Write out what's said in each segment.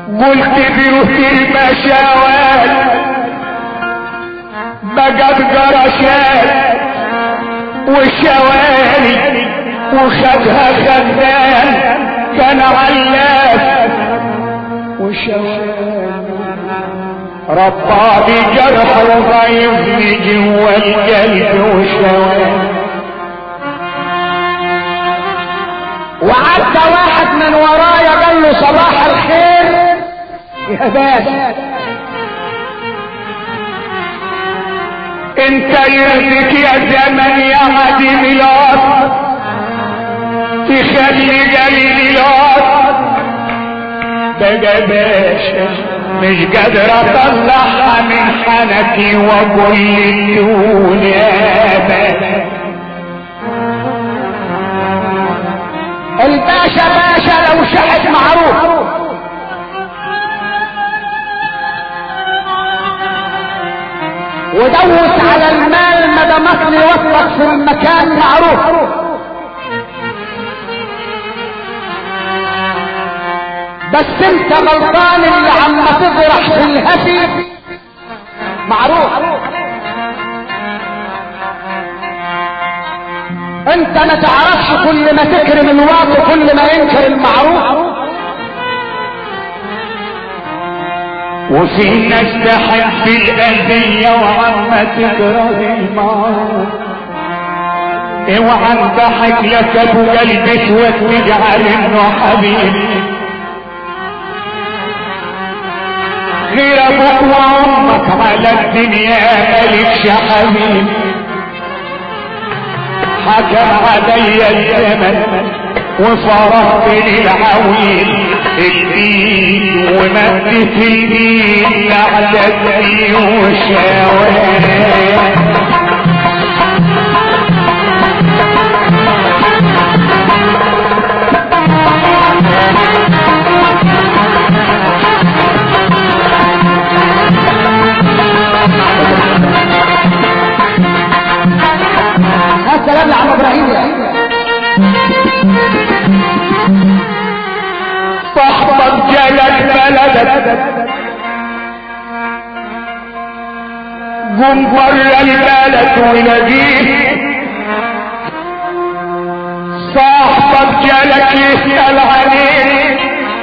قلت بيوت المشاوات بقت قرشات وشواري وخدها خدان كان علاف وشواري ربى بجرح وضيفني جوا القلب وشواري وعدى واحد من ورايا قال له صباح الخير يا باشا انت يرضيك يا زمن يا عديم الارض تخلي قليل الارض بقى باشا مش قادر اطلعها من حنكي واقول للدون يا باشا الباشا باشا لو شحت معروف ودوس على المال ما دام اصل يوفق في المكان معروف بس انت غلطان اللي عم تطرح في الهفي معروف انت ما تعرفش كل ما تكرم الواطي كل ما ينكر المعروف وفي ناس تحب الأذية وعما تكره المعروف اوعى انضحك لك ابو قلب اسود تجعل انه حبيبي غير ابوك وامك على الدنيا مالكش حبيب حكم علي الزمن وفرضت للعويل الدين ومدت الدين لعدتي وشوارع هات سلام لعم ابراهيم يا صاحبك جالك بلدك قم بره البلد ونجيب صاحبك جالك يسأل عليك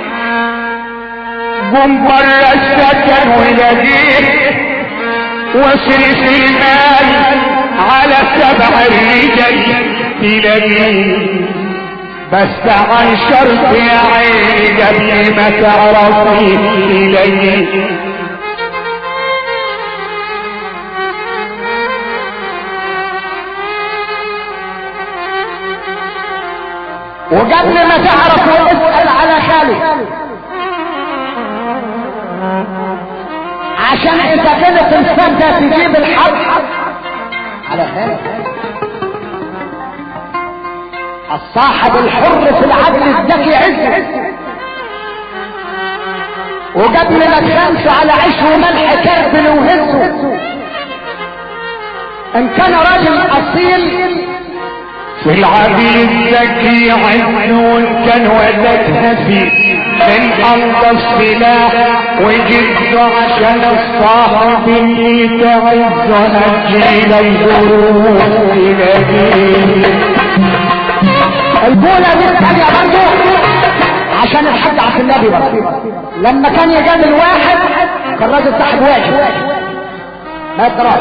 قم بره السكن ونجيب واصرف المال على سبع الرجال تلاقيه بس عن شرط يا عيني قبل ما تعرفي تلاقيه وقبل ما تعرف اسأل على خالد عشان اذا كانت الفردة تجيب الحق على خالد الصاحب الحر في العدل الذكي عز وقبل ما تخمسوا على عيش وملح كربل وهزه ان كان راجل اصيل في العدل الذكي عنون كان ولدها فيه من أرض السلاح وجد عشان الصاحب اللي تعز نجيل الظروف إليه البولة دي الثانية برضه عشان الحد عبد النبي برضه لما كان يجامل واحد كان راجل صاحب واجب ما يقدرش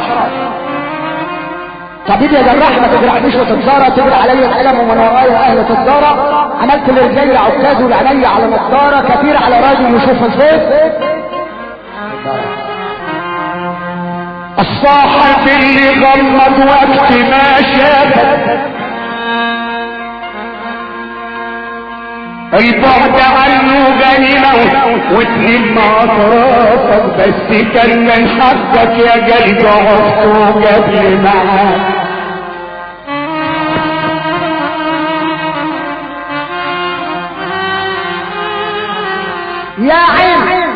طبيب يا جراح ما تجرحنيش وتتزارة تجري علي القلم ومن ورايا اهل تتزارة عملت لرجالي عكاز ولعيني على نضارة كتير على راجل يشوف الصيف الصاحب اللي غمض وقت ما شافك البعد عنه غنيمة وتلم أطرافك بس كان من حقك يا قلب عرفته قبل معاك يا عين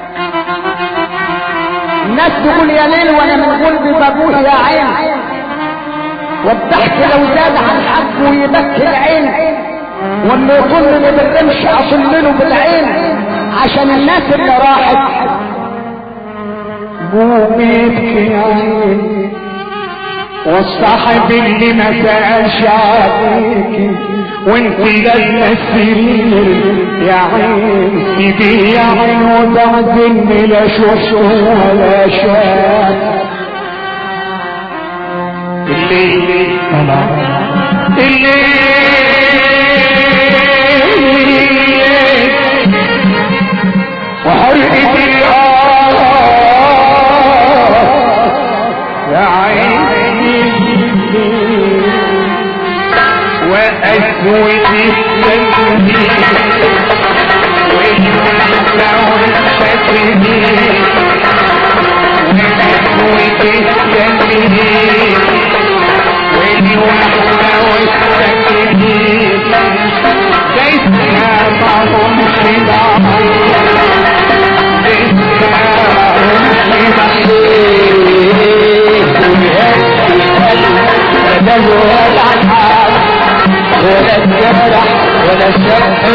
الناس تقول يا ليل وانا من قلبي بقول يا عين والضحك لو زاد عن حقه يبكي العين واللي يظن ما بالرمش اصل له بالعين عشان الناس اللي راحت قوم يبكي يا عيني والصاحب اللي ما سألش عليكي وانت لما السرير يا عين تيجي يا عين وتعزلني لا شفت ولا شاف الليل الليل وحرقة الآه يا عيني وأسود التنين والمسا والفتنين وأسود التنين والوحدة والسكنين ليسنا معهم خداع ليسنا معهم خداع ولا الجرح ولا الشرح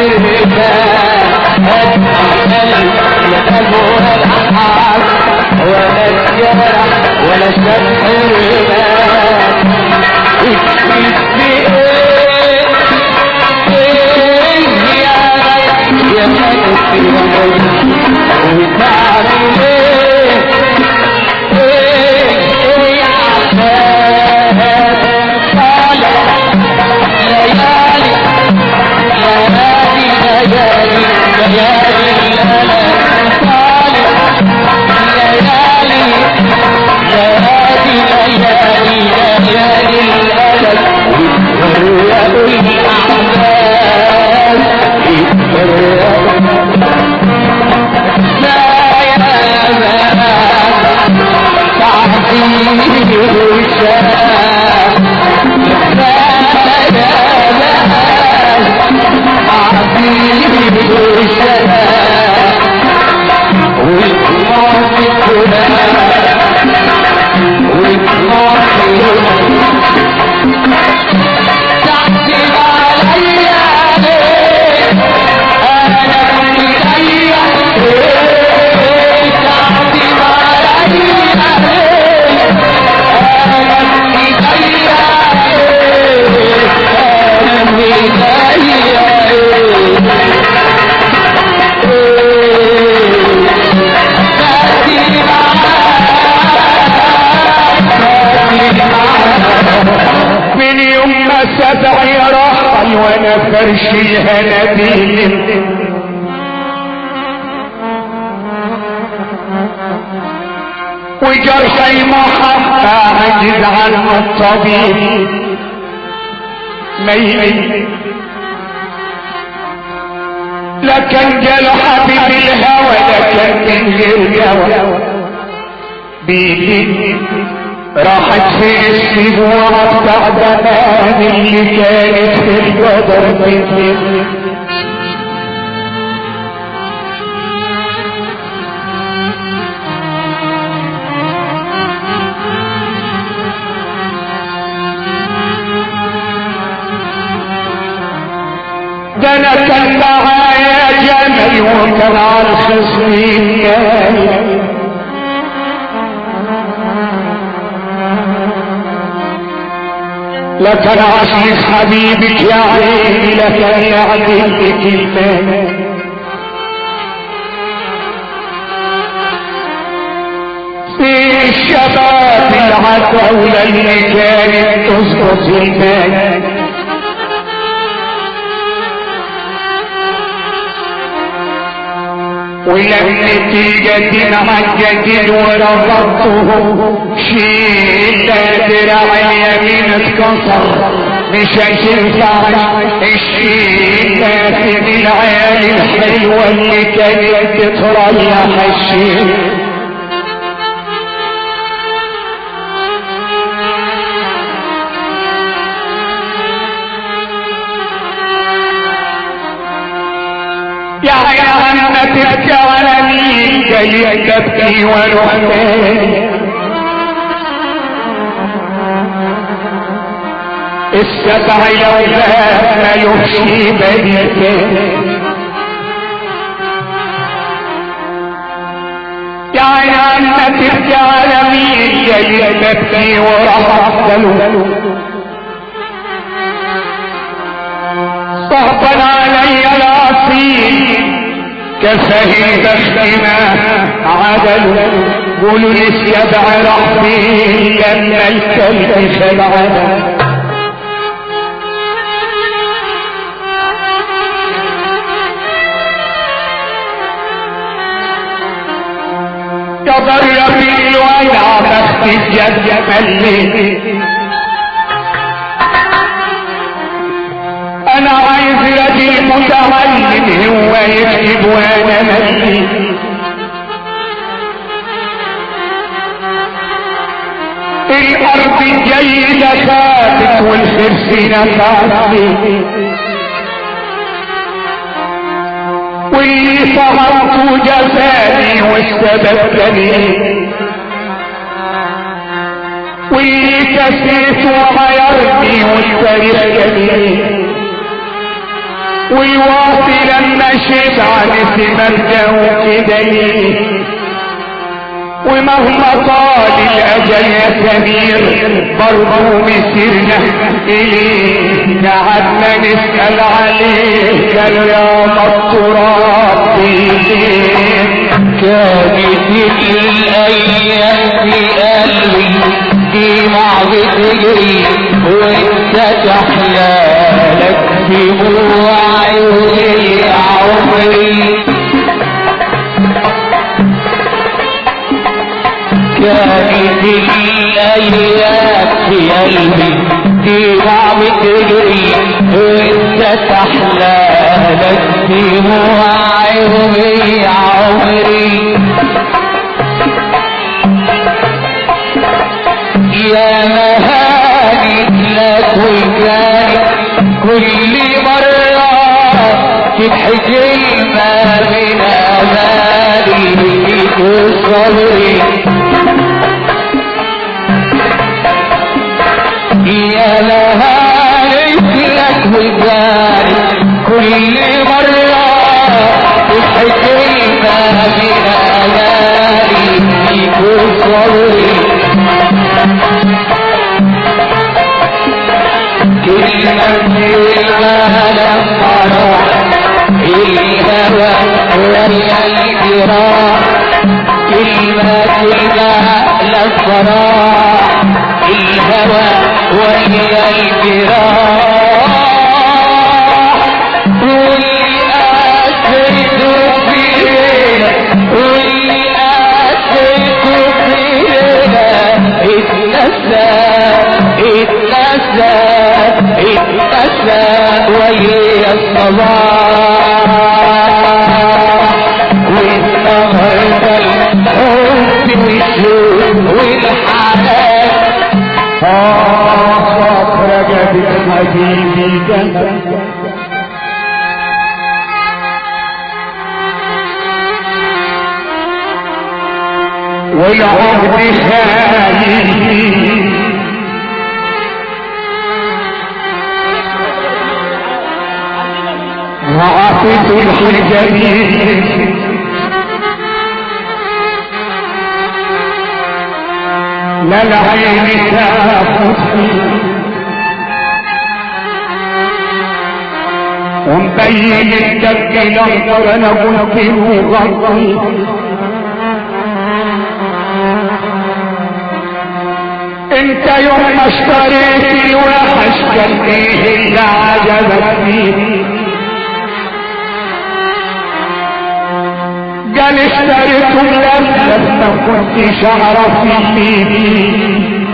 ولا الجرح ولا الشرح من يوم ما سبعي رحل وانا فرشي هناديل وجرحي محبة عجز عنه الطبيب ميت لكن جل حبيب الهوى لكن من غير جوى بيدي راحت في السبوع بعد زمان اللي كانت في القدر مني ده انا كان معايا جمل وكان على خصمي كامل لكن عزيز حبيبك يا عيني لكن يعجبك المال في الشباب العتاولة اللي كانت تظبط المال وللنتيجة عججت ورفضتهم شيل دراع اليمين اتكسر مش هتنفع الشيل من العيال الحلوة اللي كانت تتريح الشيل يا عيال ما تبكي على مين جاي تبكي ورحمن السبع يومات ما يمشي بيتين يعني عنا تبكي على مين جاي تبكي وراح أفضل صهبا علي العصير كفهيد اختنا عدل قولوا لي سيدع رحمي لما الكلب خلعنا تضر في الوجع بخت الجد ملي انا عايز رجل متعلم هو يكتب وانا ملي الارض الجيدة خافت والخرسين خافت واللي صغرت جفاني واستبدلني واللي كسيت وغيرني واسترقني والواطي لما شيت عن مرجع وكدني ومهما طال الاجل يا كبير برضو مسيرنا اليه قعدنا نسال عليه قال يا التراب كانت الايام في قلبي دموع بتجري وانت تحلالك دموع عيوني يا عمري كانت الايام في قلبي دموع بتجري وانت تحلالك دموع عيوني يا عمري يا مهاني لك وكانت كل مرة تضحك ما من أمالي في صبري يا مهاني لك وكانت كل مرة تضحك ما من أمالي في صبري كلمة الهوى لما راح الهوى ويا الجراح كلمة الهوى لما راح الهوى ويا الجراح واللي أسرته فينا واللي أسرته فينا اتنسى اتنسى اتنسى ويا الصباح والنهارده الحب والشوق والحنان آه رجب حبيبي جنبك والعهد خالي وعطيت الحجرين لا العين تاخذني ومبين الجد نظر انا قلت له غطي انت يوم ما اشتريت الوحش كان ايه اللي عجبك فيه قال اشتريته لما ما كنتش اعرف فيه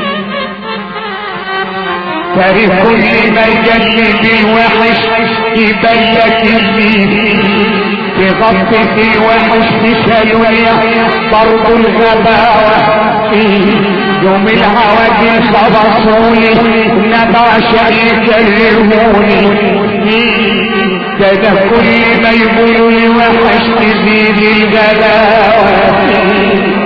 تاريخ كل ما يجلد الوحش يبين لك فيه تغطي في الوحش تشيع برضو الغباوة فيه يوم العواجل خبصوني نباشا يكلموني كده كل ما يقولوا لي وحش تزيد الغباوة فيه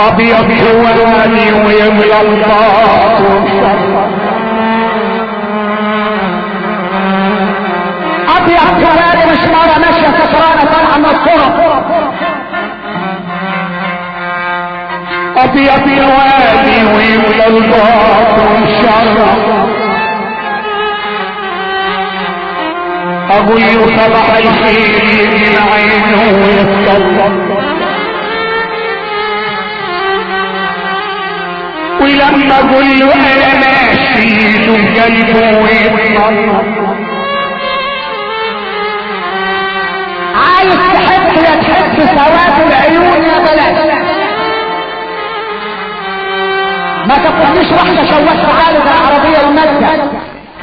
ابيض جواني ويملى الباطن ابيض جواري مش مرة ماشية سكرانة طالعة من الصورة ابيض جواني ويملى الباطن شر اقول له صباح الخير من عينه ويتطلق ولما اقول له انا ماشي له قلبه ويتطلق عايز تحب يا تحب سواد العيون يا بلاش ما تقوليش واحدة شوشت خالد العربية المادة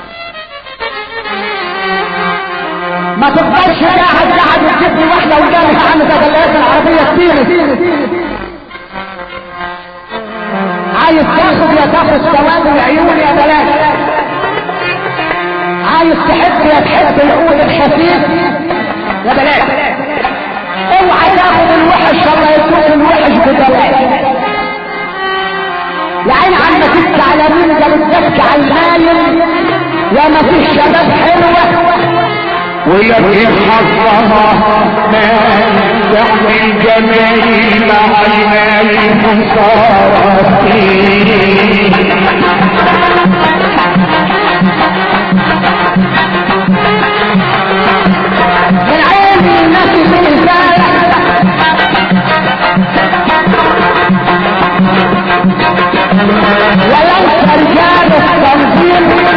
ما تفضلش قاعد قاعد تجيب لي واحدة قدامك عن تجليات العربية كتير عايز تاخد يا تاخد سواد العيون يا بلاش عايز تحب يا تحب العود الخفيف يا بلاش اوعى تاخد الوحش الله يسوق الوحش ببلاش يا عين عمك انت على مين ده بتبكي على المايل يا ما فيش شباب حلوه ولكن حظها ما تحمي الجمال مع المال خسارة من عين الناس الرجال وليس رجال التنظيم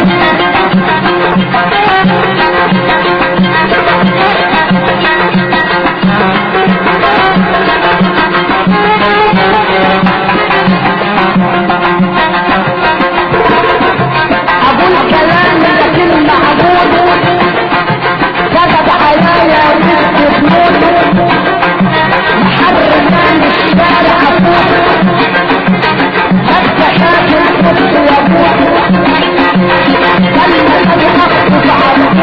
اقول كلام لكن معقول كتب عليا وكتب موت محرم من الشارع افوت حتى شاكر كنت يموت كلمة اخطف عن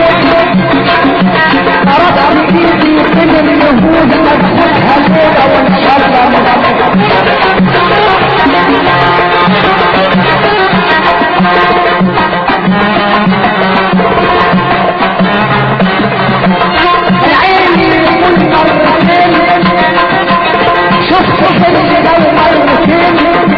فرص ايدي من اليهود مدخلها ليلة وان شاء الله العين كل مرتين شفت حلم لو مرتين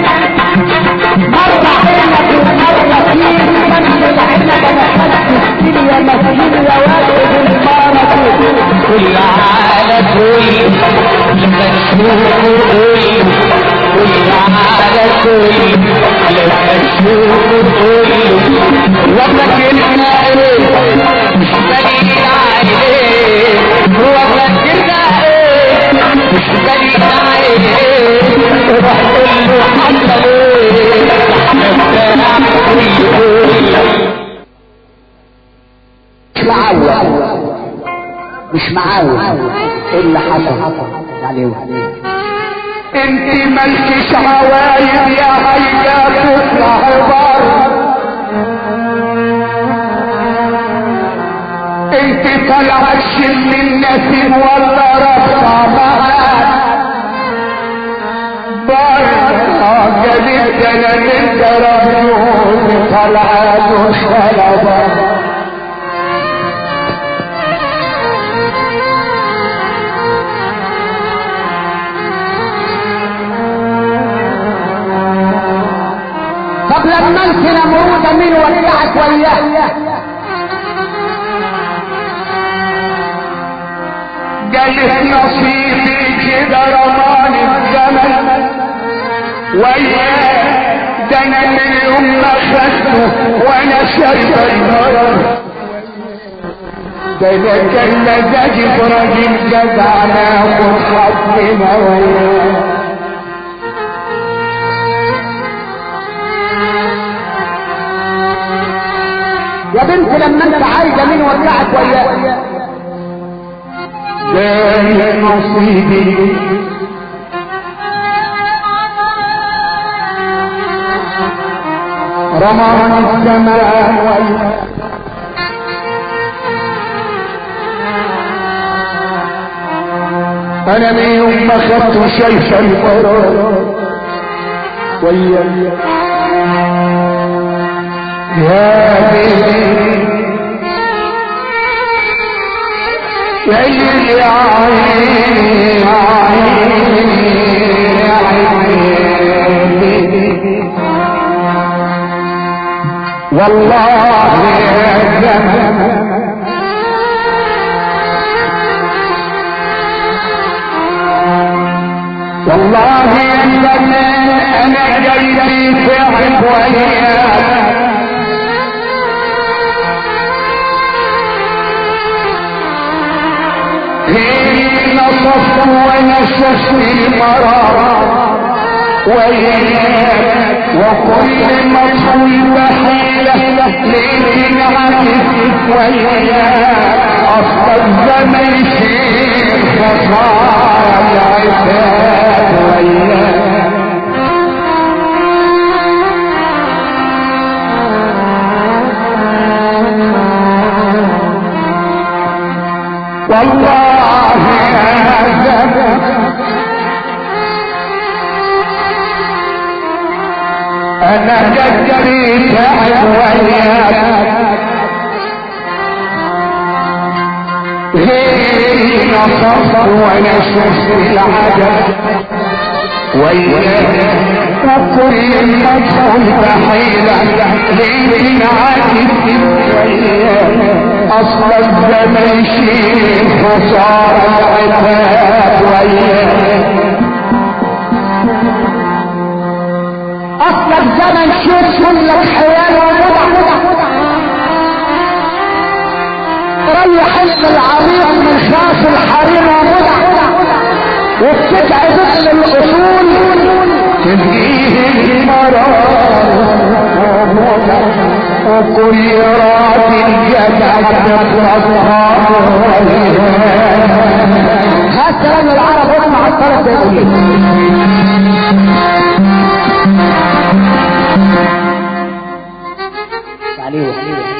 مرة عينك ومرة فيه من العنب انا خدت الدنيا مسكين يا واجب المرتين كل على كل المشهور كل كل على كل المشهور كل وفكرنا ايه مش دليل عليه وفكرنا ايه مش دليل عليه روح قول له حصل ايه احنا كل كل مش معاول مش معاول ايه اللي حصل عليه انت ملكش عوايد يا هيا تطلع بره انت طلعت شم النسيم ولا رفع معاك بره جديد انا من درجون طلعت وخلبت طب لما انت نمرودة مين ودعك وياه قالت نصيبي كده رمان الزمن وياه ده انا من يوم ما خدته وانا شايف المرض ده انا كان مزاجي براجل جدع ناخد حظنا وياه يا بنت لما انت عايزة مين ودعك وياه ده نصيبي رمان الزمان وياه انا من يوم ما خدت شايف المرض ويا يا بيبي يا عيني عيني عيني والله يا زمان والله يا زمان انا جاي في عب وياك حين نصفت ونشفت المرار وياك وكل مطلوب حيلة لكن عكس وياك أصل الزمن شيخ فصار العتاب وياك والله يا زمان انا جدري تعب وياك غيري نصفت ونشفت العجب وياك وكل مدخل بحيلة لكن عاجز وياك اصل الزمن شيخ وصار العتاب وياك اصل الزمن شوف كلك حيال ومدع ريح اسم العريق من خاف الحريم ومدع وبتبعد اسم الاصول تديه المرار وكل راس جدع تطلقها هات كلام العرب واسمع الطرف ده يقول ايه عليه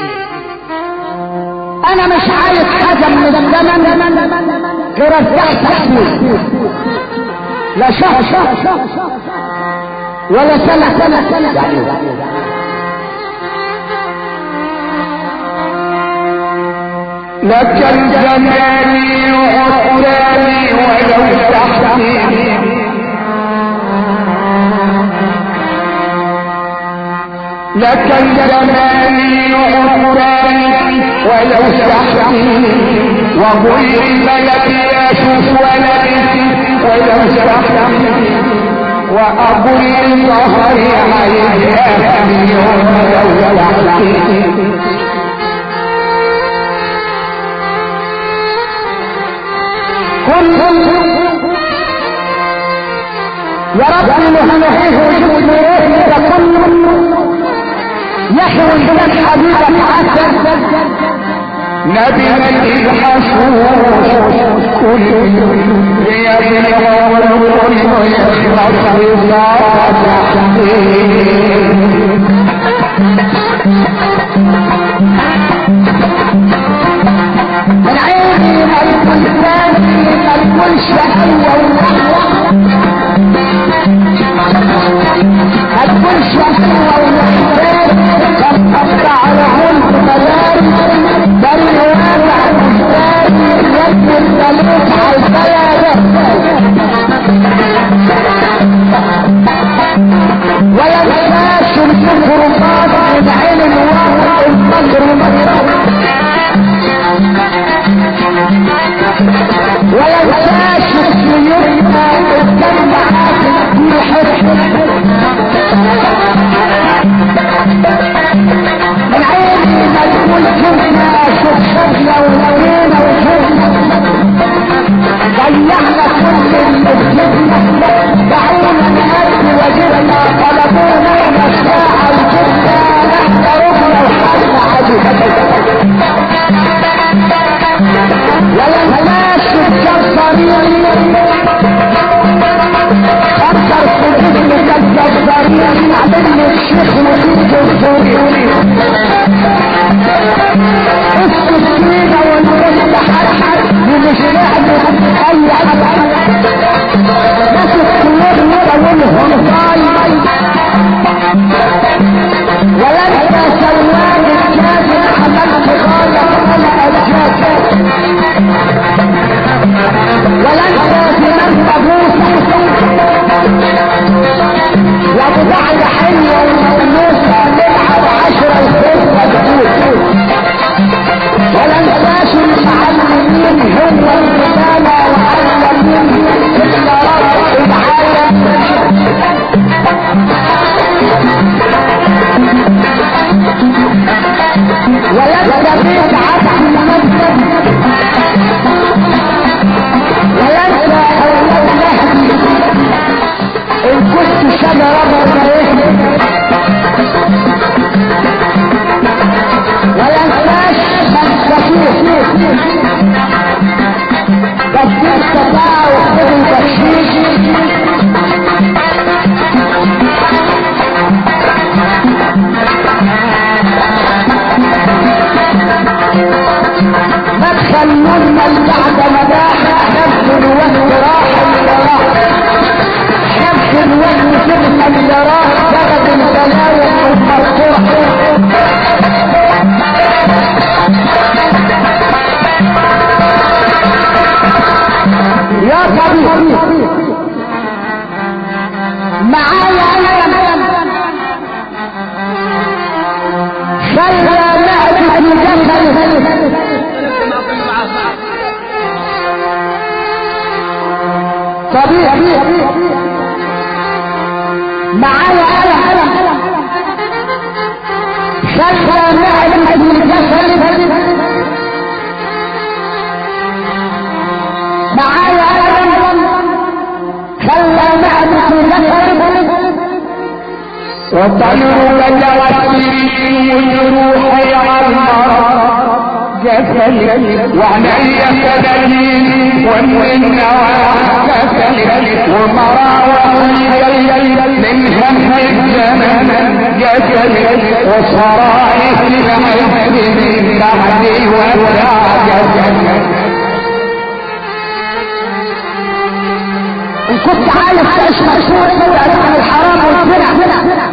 انا مش عايز حاجه من الزمن غير ارتاح تحمل لا شهر ولا سنة سنة سنة لك الزماني وعطراني ولو تحتي لك الزماني وعطراني ولو تحتي وقل الملك يشوف ولدي ولو تحتي وأقول ظهري عليه أهلي ولو تحتي كل يا رب نهنئه وجود نورك كل يحوي بلاد حبيبك عسل نبي مجد الحشوش كل يبلغ والكل يخلص رضا من عيني ما يكون ثاني ما يكون شقية ونحوة ما تكون شقية ونحوة تبقى على غلط مداري بل واقع مستاري يد الملوك على البلد ولا نساش الكفرمات من عين الواقع الفجر مكرم ولا نساش سيوفنا قدام معاك في حب من عيني ما تقول شفنا شوف شفنا ولقينا وشفنا ضيعنا كل اللي جبنا دعونا نهدي وجبنا طلبونا مشاعة وجبنا نحن ربنا وحالنا عجبنا ولا نساش الجزارين فكر في جسمك الجزارين عملنا الشيخ وفيك الزوري السكينة والبنت حرحر ومش نعمل اي حد ناس الكلاب يطولهم طايل تفكير سماع وخذ تشويش ما تخلونا بعد مداح نفس الوقت راح اللي راح نفس الوقت تبقى اللي راح سبب البلايا المرفوع يا طبيب معايا ألم خلى معدة الجسد طبيب معايا ألم خلى معدة الجسد معايا ألم خلى معدة الجسد وطيرك توسري وجروحي على المرض جسدي وعلي كدليل ومن النواح كسلي ومراوحي من هم الزمن جسدي وصرائح العز من بعدي وابدع جسدي ان كنت عايز تعيش مشهور ابعد عن الحرام والزنا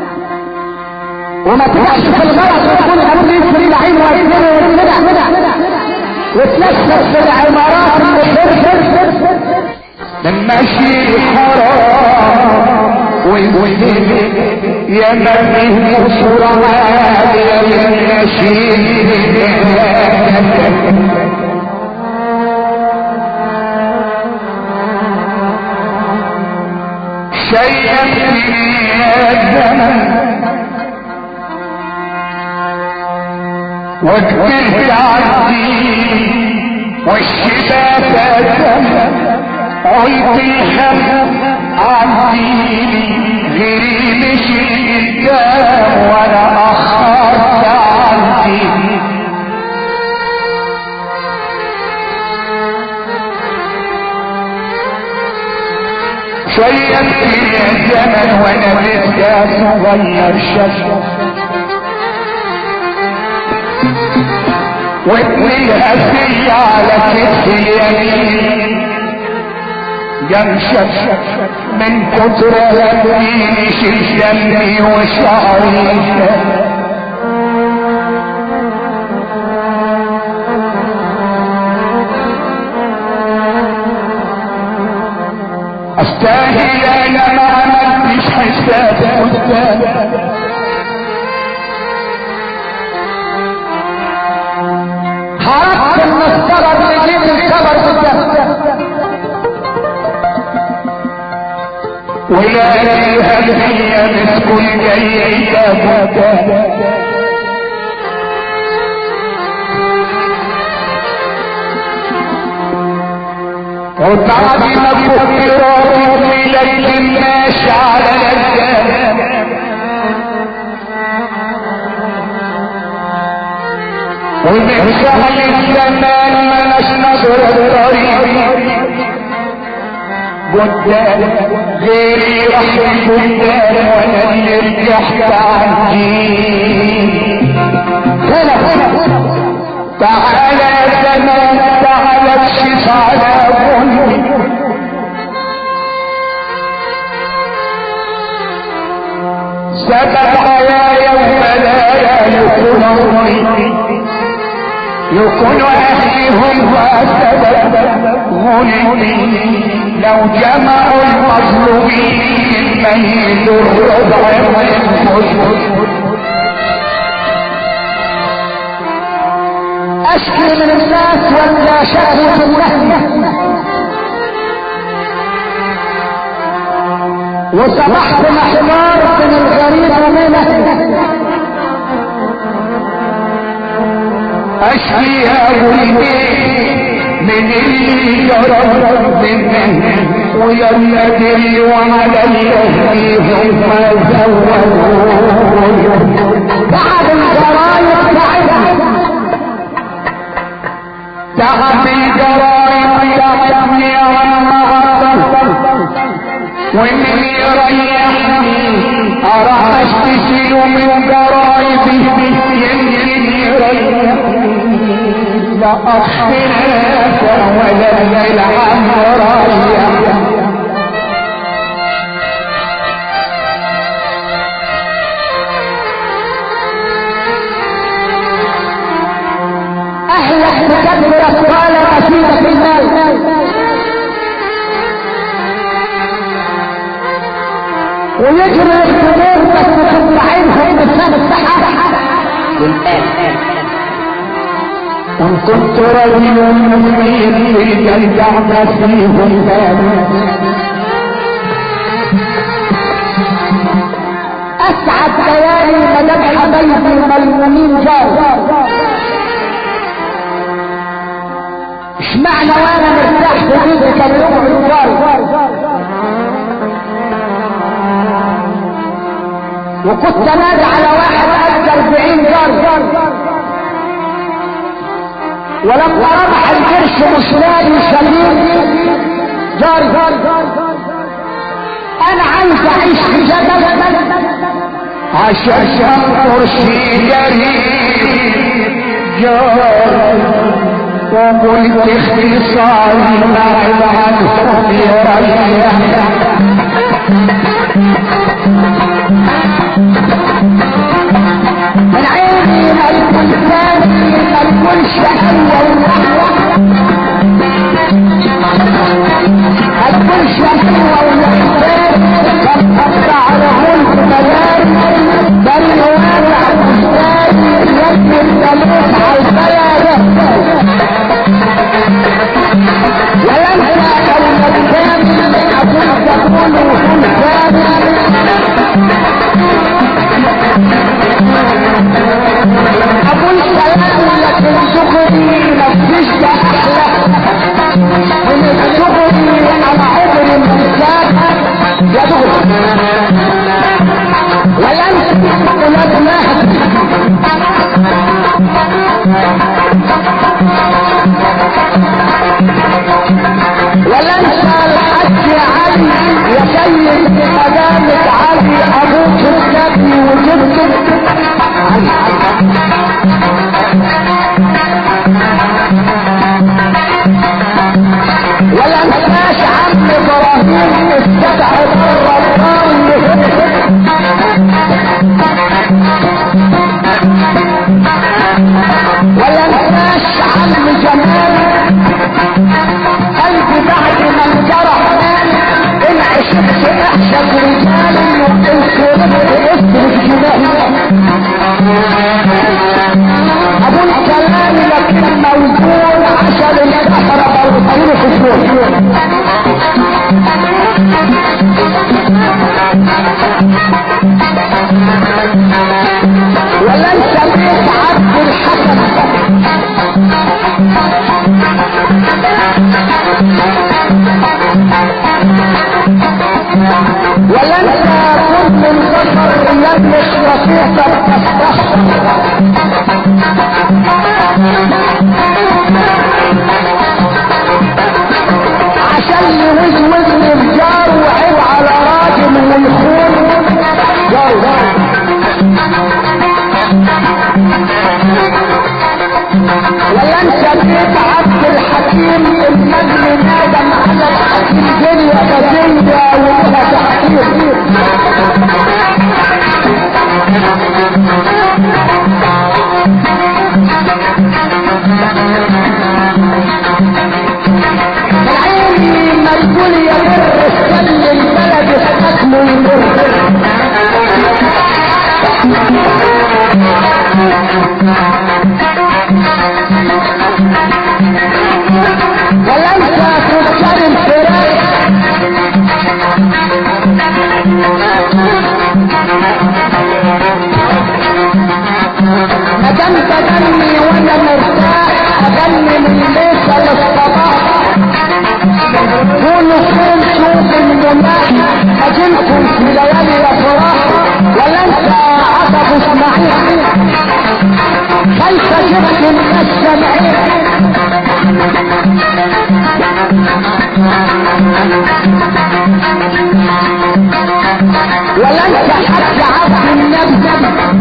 وما تبقاش في الغلط وتكون ابوك يجري العين والزنا والزنا وتلسس في العمارات اللي لما شيء حرام ويقول يا من فيه مصر عالية للنشيد شيئا يا الزمن وكبرت عندي والشباب قلت الهم عندي غيري مشي قدام وانا اخرت عندي شوية كتير يا زمن وانا لسه صغير شاب واتنيها في على كتف اليمين جمشت من كتر همي شل دمي وشعري استاهل انا ما عملتش حساب قدام خرجت من الصبر لجيب الصبر قدام ولا فيها الدنيا مسكن جيدة بدا وبعد ما فكرت في ليل ماشي على الأجداد ومن شهر الزمان ملاش نظر الطريق قدام غيري راح قدام وانا اللي رجعت عني هنا هنا تعالى زمان تعالى اكشف على ظلمي سبب حيايا وبلايا يكون امي يكون اهلهم وسبب ظلمي لو جمعوا المظلومين من يدر الربع والمسلم اشكي من الناس ولا شكوى النهي وصبحت محمار من الغريب ومنه اشفيها ولدي من اللي جرى منه ويا الذي وعلى الذي هم زودوا بعد الجرايم بعدها تعب الجرائم تعبني عن معطل واني ريحني اراح اشتسل من جرائبي يمكن يريحني لا اخفناك ولا العم رايح اهلك بكبر قال نصيبك المال ويجري الحضور بس تبقى عينهم بسبب الصحة وان كنت رجل مؤمن الجنة فيهم اسعد ليالي مدام حبايبي الملمومين جار اشمعنى وانا مرتاح في بيتي كان يوم الجار وكنت نادي على واحد قد 40 جار ولما ربح القرش مش لاقي سليم جار انا عايز اعيش في جبل عشان كرسي جريء جار وقلت اختصاري بعد عنهم يريح من عيني ما يكون ثاني ما يكونش اول ما يكونش اول وحدان كان قطع لهم ملال بل يوالع بستان يبني الجلوس على البلد وينسى يوم الكامل اقول تقول وكل اقول سلام لكن شكري مفيش احلى من الشكري على عمر الانسان يا دغري وينسى ولاد مهدي ولنسى الحج علي يا سيد مدامة علي ابوك النبي وجدك ولا انساش عم ابراهيم استدعى الرمضان ولا انساش عم جمال قلبي بعد ما انجرح ان عشقت احشد رجال وان كرهت اسم الجبال ابو الكلام لكن موجود عشان البحر برضه في الجول ولن سميت عبد الحسن ولن كل البشر يملك رصيدك تستخدم عشان يوزوز الجار وعيب على راجل ويخون جار ولا انت بيت عبد الحكيم المجن نادم على الحكيم دنيا بدنيا ولها تحكيم العيني مرجول يمر السل البلد اسمه يمر وليس تجار الفراق مدام تغني وانا مرتاح اغني من ليس للصباح كونوا فين شوف المناح اجيلكم في ليالي الافراح ولا انت عصب اسماعيل كيف جبت الناس سمعين ولا انت حتى عبد النبي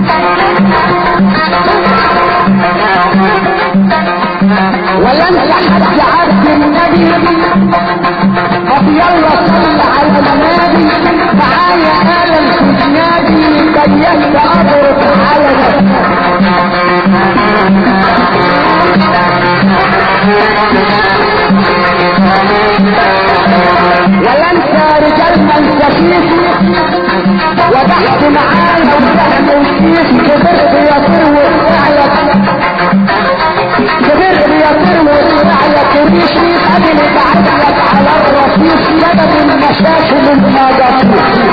ولا انت حتى عبد النبي طب يلا صل على النبي معايا انا في النادي بينت اضرب على ولا انت رجال من سخيف وضحت معانا وسهم وشيش كبرت يا طير وفعلك كبرت يا طير وفعلك ريشي قبل بعدلك على الرصيف سبب المشاكل الماضية